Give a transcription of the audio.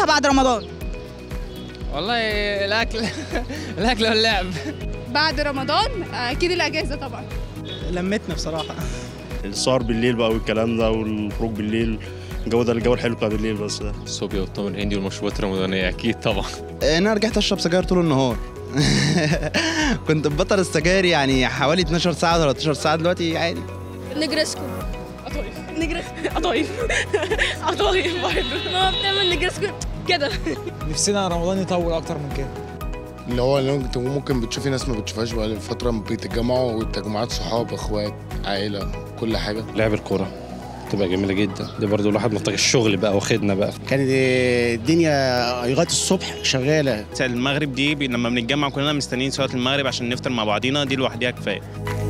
نعملها بعد رمضان والله الاكل الاكل واللعب بعد رمضان اكيد الاجازه طبعا لمتنا بصراحه السهر بالليل بقى والكلام ده والخروج بالليل الجو ده الجو الحلو بتاع بالليل بس ده الصوبيا والطعم الهندي والمشروبات الرمضانيه اكيد طبعا انا رجعت اشرب سجاير طول النهار كنت ببطل السجاير يعني حوالي 12 ساعه 13 ساعه دلوقتي عادي نجرسكو قطايف نجرس قطايف قطايف برضه ماما بتعمل نجرسكو كده نفسنا رمضان يطول اكتر من كده اللي هو اللي انت ممكن بتشوفي ناس ما بتشوفهاش بقى فتره بيتجمعوا والتجمعات صحاب اخوات عائله كل حاجه لعب الكوره تبقى جميله جدا دي برضو الواحد محتاج الشغل بقى واخدنا بقى كانت الدنيا لغايه الصبح شغاله المغرب دي بي- لما بنتجمع كلنا مستنيين صلاه المغرب عشان نفطر مع بعضينا دي لوحدها كفايه